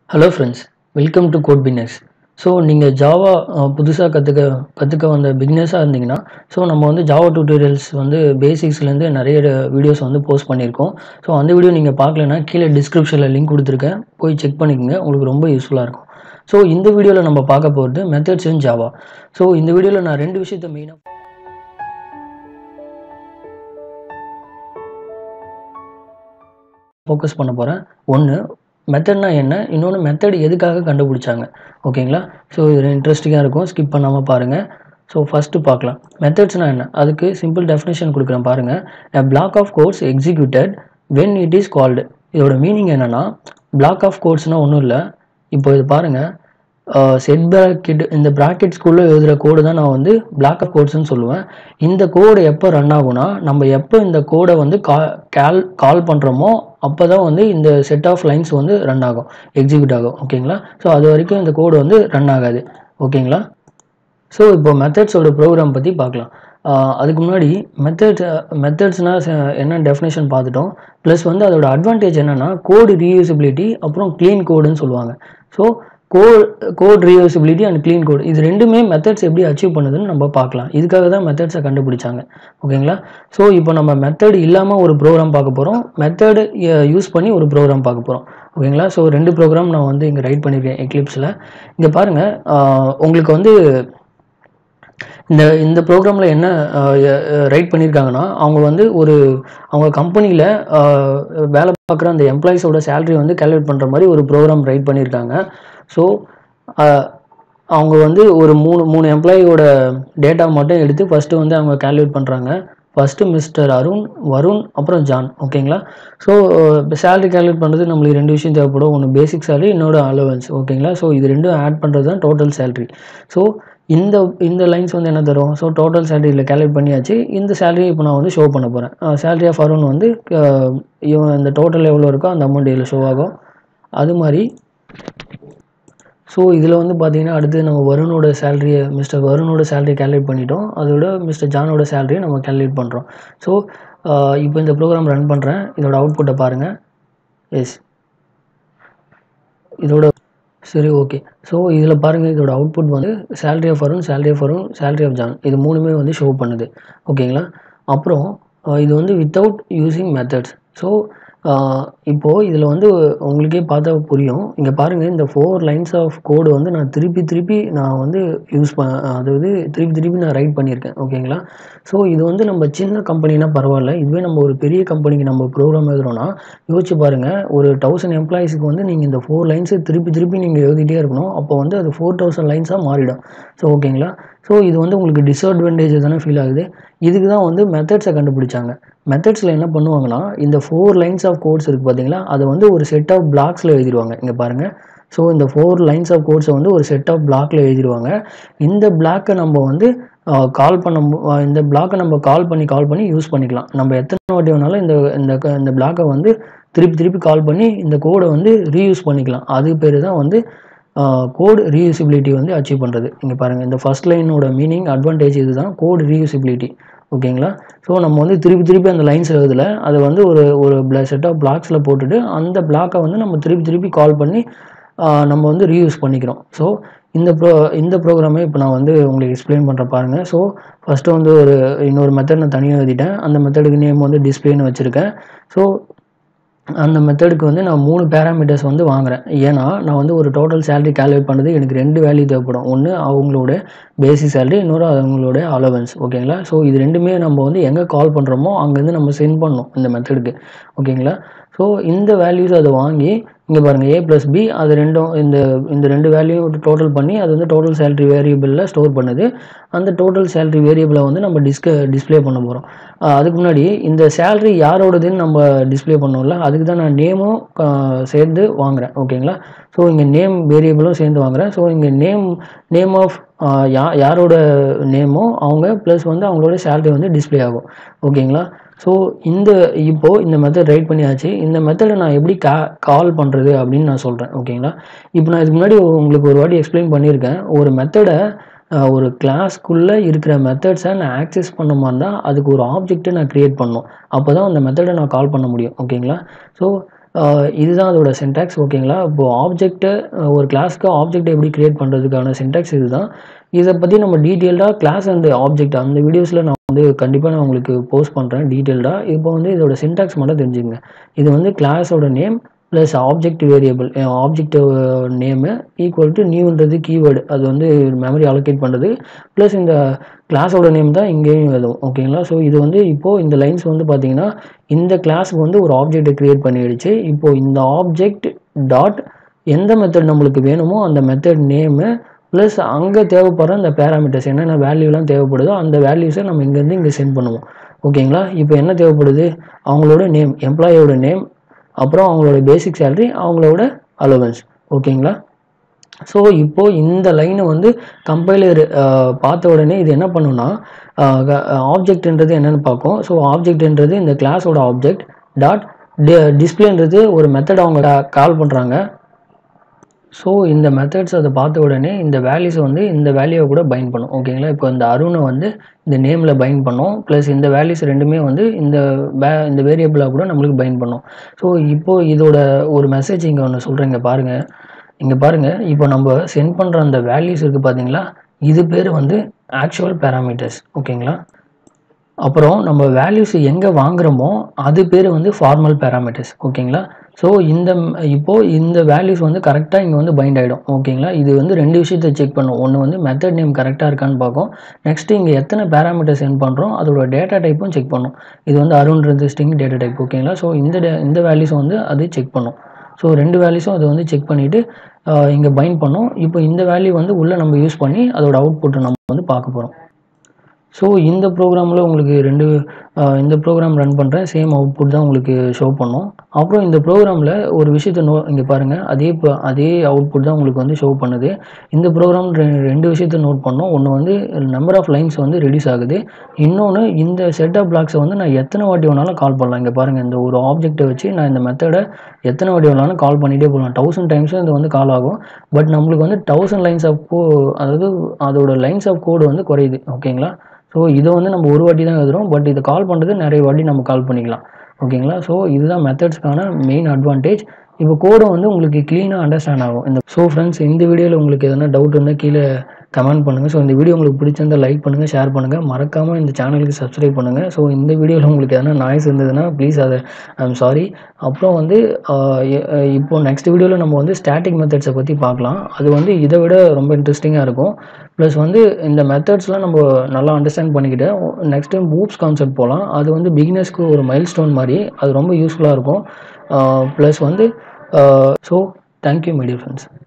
hello friends welcome to code beginners so நீங்கள் Java புதுசாக கற்றுக்க கற்றுக்க வந்த பிகினர்ஸாக இருந்தீங்கன்னா ஸோ நம்ம வந்து ஜாவா டியூட்டோரியல்ஸ் வந்து பேசிக்ஸ்லேருந்து நிறைய வீடியோஸ் வந்து போஸ்ட் பண்ணியிருக்கோம் ஸோ அந்த வீடியோ நீங்கள் பார்க்கலன்னா கீழே டிஸ்கிரிப்ஷனில் லிங்க் கொடுத்துருக்கேன் போய் செக் பண்ணிக்கோங்க உங்களுக்கு ரொம்ப யூஸ்ஃபுல்லாக இருக்கும் ஸோ இந்த வீடியோவில் நம்ம பார்க்க போகிறது மெத்தட்ஸ் இன் ஜாவா ஸோ இந்த வீடியோவில் நான் ரெண்டு விஷயத்தை மெயினாக ஃபோக்கஸ் பண்ண போகிறேன் ஒன்று மெத்தட்னா என்ன இன்னொன்று மெத்தட் எதுக்காக கண்டுபிடிச்சாங்க ஓகேங்களா ஸோ இது இன்ட்ரெஸ்டிங்காக இருக்கும் ஸ்கிப் பண்ணாமல் பாருங்கள் ஸோ ஃபஸ்ட்டு பார்க்கலாம் மெத்தட்ஸ்னால் என்ன அதுக்கு சிம்பிள் டெஃபினேஷன் கொடுக்குறேன் பாருங்கள் a block of codes executed when it is called இதோட மீனிங் என்னென்னா block of codesனால் ஒன்றும் இல்லை இப்போ இது பாருங்கள் செட் ப்ராக்கெட் இந்த ப்ராக்கெட்ஸ்குள்ளே எழுதுகிற கோடு தான் நான் வந்து பிளாக் ஆஃப் கோட்ஸ்னு சொல்லுவேன் இந்த கோடு எப்போ ரன் ஆகும்னா நம்ம எப்போ இந்த கோடை வந்து கா கால் கால் பண்ணுறோமோ அப்போ தான் வந்து இந்த செட் ஆஃப் லைன்ஸ் வந்து ரன் ஆகும் எக்ஸிக்யூட் ஆகும் ஓகேங்களா ஸோ அது வரைக்கும் இந்த கோடு வந்து ரன் ஆகாது ஓகேங்களா ஸோ இப்போ மெத்தட்ஸோட ப்ரோக்ராம் பற்றி பார்க்கலாம் ஆஹ் அதுக்கு முன்னாடி மெத்தட்ஸ் மெத்தட்ஸ்னால் என்ன டெஃபினேஷன் பார்த்துட்டோம் ப்ளஸ் வந்து அதோட அட்வான்டேஜ் என்னென்னா கோடு ரீயூசபிலிட்டி அப்புறம் க்ளீன் கோடுன்னு சொல்லுவாங்க so code code reusability and clean code இது ரெண்டுமே மெத்தட்ஸ் எப்படி அச்சீவ் பண்ணுதுன்னு நம்ம பார்க்கலாம் இதுக்காக தான் மெத்தட்ஸை கண்டுபிடிச்சாங்க ஓகேங்களா ஸோ இப்போ நம்ம மெத்தட் இல்லாமல் ஒரு ப்ரோக்ராம் பார்க்க போகிறோம் மெத்தட் யூஸ் பண்ணி ஒரு ப்ரோக்ராம் பார்க்க போகிறோம் ஓகேங்களா ஸோ ரெண்டு ப்ரோக்ராம் நான் வந்து இங்கே ரைட் பண்ணியிருக்கேன் எக்லிப்ஸில் இங்கே பாருங்கள் உங்களுக்கு வந்து இந்த இந்த ப்ரோக்ராமில் என்ன ரைட் பண்ணியிருக்காங்கன்னா அவங்க வந்து ஒரு அவங்க கம்பெனியில் வேலை பார்க்குற அந்த எம்ப்ளாயிஸோட சேலரி வந்து கேல்குலேட் பண்ணுற மாதிரி ஒரு ப்ரோக்ராம் ரைட் பண்ணியிருக்காங்க ஸோ அவங்க வந்து ஒரு மூணு மூணு எம்ப்ளாயியோட டேட்டா மட்டும் எடுத்து ஃபஸ்ட்டு வந்து அவங்க கேல்குலேட் பண்ணுறாங்க ஃபஸ்ட்டு மிஸ்டர் அருண் வருண் அப்புறம் ஜான் ஓகேங்களா ஸோ சேலரி கேல்குலேட் பண்ணுறது நம்மளுக்கு ரெண்டு விஷயம் தேவைப்படும் ஒன்று பேசிக் சேலரி இன்னொரு அலவன்ஸ் ஓகேங்களா ஸோ இது ரெண்டும் ஆட் பண்ணுறது தான் டோட்டல் சேலரி ஸோ இந்த இந்த லைன்ஸ் வந்து என்ன தரும் ஸோ டோட்டல் சேலரியில் கேல்குலேட் பண்ணியாச்சு இந்த சேலரி இப்போ நான் வந்து ஷோ பண்ண போகிறேன் சேலரி ஆஃப் அருண் வந்து இவன் இந்த டோட்டல் எவ்வளோ இருக்கோ அந்த அமௌண்ட் இதில் ஷோ ஆகும் அது மாதிரி ஸோ இதில் வந்து பார்த்தீங்கன்னா அடுத்து நம்ம வருணோட சேலரியை மிஸ்டர் வருணோட சேலரி கேல்குலேட் பண்ணிட்டோம் அதோட மிஸ்டர் ஜானோட சேலரியை நம்ம கேல்குலேட் பண்ணுறோம் ஸோ இப்போ இந்த ப்ரோக்ராம் ரன் பண்ணுறேன் இதோட அவுட்புட்டை பாருங்கள் எஸ் இதோட சரி ஓகே ஸோ இதில் பாருங்கள் இதோட அவுட்புட் வந்து salary of Varun salary of Varun salary of John இது மூணுமே வந்து ஷோ பண்ணுது ஓகேங்களா அப்புறம் இது வந்து வித்தவுட் யூஸிங் மெத்தட்ஸ் ஸோ இப்போது இதில் வந்து உங்களுக்கே பார்த்தா புரியும் இங்கே பாருங்கள் இந்த ஃபோர் லைன்ஸ் ஆஃப் கோடு வந்து நான் திருப்பி திருப்பி நான் வந்து யூஸ் ப அதாவது திருப்பி திருப்பி நான் ரைட் பண்ணியிருக்கேன் ஓகேங்களா ஸோ இது வந்து நம்ம சின்ன கம்பெனினா பரவாயில்ல இதுவே நம்ம ஒரு பெரிய கம்பெனிக்கு நம்ம ப்ரோக்ராம் எழுதுறோம்னா யோசிச்சு பாருங்கள் ஒரு தௌசண்ட் எம்ப்ளாயிஸுக்கு வந்து நீங்கள் இந்த ஃபோர் லைன்ஸை திருப்பி திருப்பி நீங்கள் எழுதிட்டே இருக்கணும் அப்போ வந்து அது ஃபோர் தௌசண்ட் லைன்ஸாக மாறிடும் ஸோ ஓகேங்களா ஸோ இது வந்து உங்களுக்கு டிஸ்அட்வான்டேஜ் தானே ஃபீல் ஆகுது இதுக்கு தான் வந்து மெத்தட்ஸை கண்டுபிடிச்சாங்க மெத்தட்ஸில் என்ன பண்ணுவாங்கன்னா இந்த ஃபோர் லைன்ஸ் ஆஃப் கோட்ஸ் இருக்குது பார்த்தீங்களா அதை வந்து ஒரு செட் ஆஃப் பிளாக்ஸில் எழுதிடுவாங்க இங்கே பாருங்கள் ஸோ இந்த ஃபோர் லைன்ஸ் ஆஃப் கோட்ஸை வந்து ஒரு செட் ஆஃப் பிளாக்ல எழுதிடுவாங்க இந்த பிளாக்கை நம்ம வந்து கால் பண்ண இந்த பிளாக்கை நம்ம கால் பண்ணி கால் பண்ணி யூஸ் பண்ணிக்கலாம் நம்ம எத்தனை வாட்டி வேணாலும் இந்த இந்த இந்த பிளாக்கை வந்து திருப்பி திருப்பி கால் பண்ணி இந்த கோடை வந்து ரீயூஸ் பண்ணிக்கலாம் அது பேர் தான் வந்து கோட் ரீயூசிபிலிட்டி வந்து அச்சீவ் பண்ணுறது இங்கே பாருங்கள் இந்த ஃபஸ்ட் லைனோட மீனிங் அட்வான்டேஜ் இது தான் கோட் ரீயூசிபிலிட்டி ஓகேங்களா ஸோ நம்ம வந்து திருப்பி திருப்பி அந்த லைன்ஸ் எழுதல அதை வந்து ஒரு ஒரு செட் ஆஃப் பிளாக்ஸில் போட்டுட்டு அந்த பிளாக்கை வந்து நம்ம திருப்பி திருப்பி கால் பண்ணி நம்ம வந்து ரீயூஸ் பண்ணிக்கிறோம் ஸோ இந்த ப்ரோ இந்த ப்ரோக்ராமே இப்போ நான் வந்து உங்களுக்கு எக்ஸ்பிளைன் பண்ணுற பாருங்கள் ஸோ ஃபஸ்ட்டு வந்து ஒரு இன்னொரு மெத்தட் நான் தனியாக எழுதிட்டேன் அந்த மெத்தடுக்கு நேம் வந்து டிஸ்பிளேன்னு வச்சுருக்கேன் ஸோ அந்த மெத்தடுக்கு வந்து நான் மூணு பேராமீட்டர்ஸ் வந்து வாங்குறேன் ஏன்னா நான் வந்து ஒரு டோட்டல் சேலரி கேல்குலேட் பண்ணுறது எனக்கு ரெண்டு வேல்யூ தேவைப்படும் ஒன்று அவங்களோட பேசிக் சேலரி இன்னொரு அவங்களோட அலவன்ஸ் ஓகேங்களா ஸோ இது ரெண்டுமே நம்ம வந்து எங்கே கால் பண்ணுறோமோ அங்கேருந்து நம்ம சென்ட் பண்ணணும் இந்த மெத்தடுக்கு ஓகேங்களா ஸோ இந்த வேல்யூஸ் அதை வாங்கி இங்கே பாருங்கள் ஏ ப்ளஸ் பி அது ரெண்டும் இந்த இந்த ரெண்டு வேல்யூ டோட்டல் பண்ணி அது வந்து டோட்டல் சேலரி வேரியபிளில் ஸ்டோர் பண்ணுது அந்த டோட்டல் சேலரி வேரியபிளை வந்து நம்ம டிஸ்க டிஸ்பிளே பண்ண போகிறோம் அதுக்கு முன்னாடி இந்த சேலரி யாரோடதுன்னு நம்ம டிஸ்பிளே பண்ணோம்ல அதுக்கு தான் நான் நேமும் சேர்ந்து வாங்குகிறேன் ஓகேங்களா ஸோ இங்கே நேம் வேரியபிளும் சேர்ந்து வாங்குகிறேன் ஸோ இங்கே நேம் நேம் ஆஃப் யா யாரோட நேமோ அவங்க ப்ளஸ் வந்து அவங்களோட சேலரி வந்து டிஸ்பிளே ஆகும் ஓகேங்களா ஸோ இந்த இப்போது இந்த மெத்தட் ரைட் பண்ணியாச்சு இந்த மெத்தடை நான் எப்படி கா கால் பண்ணுறது அப்படின்னு நான் சொல்கிறேன் ஓகேங்களா இப்போ நான் இதுக்கு முன்னாடி உங்களுக்கு ஒரு வாட்டி எக்ஸ்பிளைன் பண்ணியிருக்கேன் ஒரு மெத்தடை ஒரு கிளாஸ்க்குள்ளே இருக்கிற மெத்தட்ஸை நான் ஆக்சஸ் பண்ண மாதிரி இருந்தால் அதுக்கு ஒரு ஆப்ஜெக்ட்டை நான் க்ரியேட் பண்ணணும் அப்போ தான் அந்த மெத்தடை நான் கால் பண்ண முடியும் ஓகேங்களா ஸோ ஆஹ் இதுதான் அதோட சின்டாக்ஸ் ஓகேங்களா இப்போது ஆப்ஜெக்ட்டை ஒரு கிளாஸ்க்கு ஆப்ஜெக்ட் எப்படி கிரியேட் பண்ணுறதுக்கான சின்டாக்ஸ் இதுதான் இதை பற்றி நம்ம டீட்டெயில்டாக கிளாஸ் அண்ட் ஆப்ஜெக்ட் அந்த வீடியோஸில் நான் வந்து கண்டிப்பாக நான் உங்களுக்கு போஸ்ட் பண்ணுறேன் டீட்டெயில்டாக இப்போ வந்து இதோட சின்டாக்ஸ் மட்டும் தெரிஞ்சுங்க இது வந்து கிளாஸோட name plus object variable object name equal to நியூன்றது கீவேர்டு அது வந்து மெமரி அலோகேட் பண்ணுறது ப்ளஸ் இந்த கிளாஸோட நேம் தான் இங்கேயும் எழுதும் ஓகேங்களா ஸோ இது வந்து இப்போது இந்த லைன்ஸ் வந்து பார்த்தீங்கன்னா இந்த கிளாஸுக்கு வந்து ஒரு ஆப்ஜெக்டை க்ரியேட் பண்ணிடுச்சு இப்போது இந்த ஆப்ஜெக்ட் டாட் எந்த மெத்தட் நம்மளுக்கு வேணுமோ அந்த மெத்தட் நேமு ப்ளஸ் அங்கே தேவைப்படுற அந்த பேராமீட்டர்ஸ் என்னென்ன வேல்யூலாம் தேவைப்படுதோ அந்த வேல்யூஸை நம்ம இங்கேருந்து இங்கே சென்ட் பண்ணுவோம் ஓகேங்களா இப்போ என்ன தேவைப்படுது அவங்களோட நேம் எம்ப்ளாயோட நேம் அப்புறம் அவங்களோட பேசிக் சேலரி அவங்களோட அலவன்ஸ் ஓகேங்களா ஸோ இப்போது இந்த லைனை வந்து கம்பைலர் பார்த்த உடனே இது என்ன பண்ணுன்னா ஆப்ஜெக்ட்ன்றது என்னென்னு பார்க்கும் ஸோ ஆப்ஜெக்ட்ன்றது இந்த கிளாஸோட ஆப்ஜெக்ட் டாட் டிஸ்பிளேன்றது ஒரு மெத்தட் அவங்க கால் பண்ணுறாங்க ஸோ இந்த மெத்தட்ஸ் அதை பார்த்த உடனே இந்த வேல்யூஸை வந்து இந்த வேல்யூவை கூட பைண்ட் பண்ணும் ஓகேங்களா இப்போ இந்த அருணை வந்து இந்த நேமில் பைண்ட் பண்ணோம் ப்ளஸ் இந்த வேல்யூஸ் ரெண்டுமே வந்து இந்த வே இந்த வேரியபிளாக கூட நம்மளுக்கு பைண்ட் பண்ணும் ஸோ இப்போது இதோட ஒரு மெசேஜ் இங்கே ஒன்று சொல்கிறேன் இங்கே பாருங்கள் இங்கே பாருங்கள் இப்போ நம்ம சென்ட் பண்ணுற அந்த வேல்யூஸ் இருக்குது பார்த்தீங்களா இது பேர் வந்து ஆக்சுவல் பேராமீட்டர்ஸ் ஓகேங்களா அப்புறம் நம்ம வேல்யூஸ் எங்கே வாங்குறோமோ அது பேர் வந்து ஃபார்மல் பேராமீட்டர்ஸ் ஓகேங்களா ஸோ இந்த இப்போது இந்த வேல்யூஸ் வந்து கரெக்டாக இங்கே வந்து பைண்ட் ஆகிடும் ஓகேங்களா இது வந்து ரெண்டு விஷயத்தை செக் பண்ணும் ஒன்று வந்து மெத்தட் நேம் கரெக்டாக இருக்கான்னு பார்க்கும் நெக்ஸ்ட்டு இங்கே எத்தனை பேராமீட்டர் சென்ட் பண்ணுறோம் அதோட டேட்டா டைப்பும் செக் பண்ணும் இது வந்து அருண்றது ஸ்ட்ரிங் டேட்டா டைப் ஓகேங்களா ஸோ இந்த டே இந்த வேல்யூஸை வந்து அது செக் பண்ணும் ஸோ ரெண்டு வேல்யூஸும் அது வந்து செக் பண்ணிவிட்டு இங்கே பைண்ட் பண்ணும் இப்போ இந்த வேல்யூ வந்து உள்ளே நம்ம யூஸ் பண்ணி அதோட அவுட்புட்டை நம்ம வந்து பார்க்க போகிறோம் ஸோ இந்த ப்ரோக்ராமில் உங்களுக்கு ரெண்டு இந்த ப்ரோக்ராம் ரன் பண்ணுறேன் சேம் அவுட்புட் தான் உங்களுக்கு ஷோ பண்ணும் அப்புறம் இந்த ப்ரோக்ராமில் ஒரு விஷயத்த நோ இங்கே பாருங்கள் அதே இப்போ அதே அவுட்புட் தான் உங்களுக்கு வந்து ஷோ பண்ணுது இந்த ப்ரோக்ராம் ரெண்டு விஷயத்த நோட் பண்ணோம் ஒன்று வந்து நம்பர் ஆஃப் லைன்ஸ் வந்து ரெடியூஸ் ஆகுது இன்னொன்று இந்த செட் ஆஃப் பிளாக்ஸை வந்து நான் எத்தனை வாட்டி வேணாலும் கால் பண்ணலாம் இங்கே பாருங்கள் இந்த ஒரு ஆப்ஜெக்ட்டை வச்சு நான் இந்த மெத்தடை எத்தனை வாட்டி வேணாலும் கால் பண்ணிகிட்டே போகலாம் தௌசண்ட் டைம்ஸும் இது வந்து கால் ஆகும் பட் நம்மளுக்கு வந்து தௌசண்ட் லைன்ஸ் ஆஃப் கோ அதாவது அதோட லைன்ஸ் ஆஃப் கோடு வந்து குறையுது ஓகேங்களா ஸோ இதை வந்து நம்ம ஒரு வாட்டி தான் எழுதுறோம் பட் இதை கால் பண்ணுறது நிறைய வாட்டி நம்ம கால் பண்ணிக்கலாம் ஓகேங்களா ஸோ இதுதான் மெத்தட்ஸ்க்கான மெயின் அட்வான்டேஜ் இப்போ கோடும் வந்து உங்களுக்கு க்ளீனாக அண்டர்ஸ்டாண்ட் ஆகும் இந்த ஸோ ஃப்ரெண்ட்ஸ் இந்த வீடியோவில் உங்களுக்கு எதனா டவுட் இருந்தால் கீழே கமெண்ட் பண்ணுங்கள் ஸோ இந்த வீடியோ உங்களுக்கு பிடிச்சிருந்தா லைக் பண்ணுங்கள் ஷேர் பண்ணுங்கள் மறக்காமல் இந்த சேனலுக்கு சப்ஸ்கிரைப் பண்ணுங்கள் ஸோ இந்த வீடியோவில் உங்களுக்கு எதனா நாய்ஸ் இருந்ததுன்னா ப்ளீஸ் அதை ஐம் சாரி அப்புறம் வந்து இப்போ நெக்ஸ்ட் வீடியோவில் நம்ம வந்து ஸ்டாட்டிக் மெத்தட்ஸை பற்றி பார்க்கலாம் அது வந்து இதை விட ரொம்ப இன்ட்ரெஸ்டிங்காக இருக்கும் ப்ளஸ் வந்து இந்த மெத்தட்ஸ்லாம் நம்ம நல்லா அண்டர்ஸ்டாண்ட் பண்ணிக்கிட்டு நெக்ஸ்ட் டைம் பூப்ஸ் கான்செப்ட் போகலாம் அது வந்து பிகினர்ஸ்க்கு ஒரு மைல் ஸ்டோன் மாதிரி அது ரொம்ப யூஸ்ஃபுல்லாக இருக்கும் ப்ளஸ் வந்து so thank you my dear friends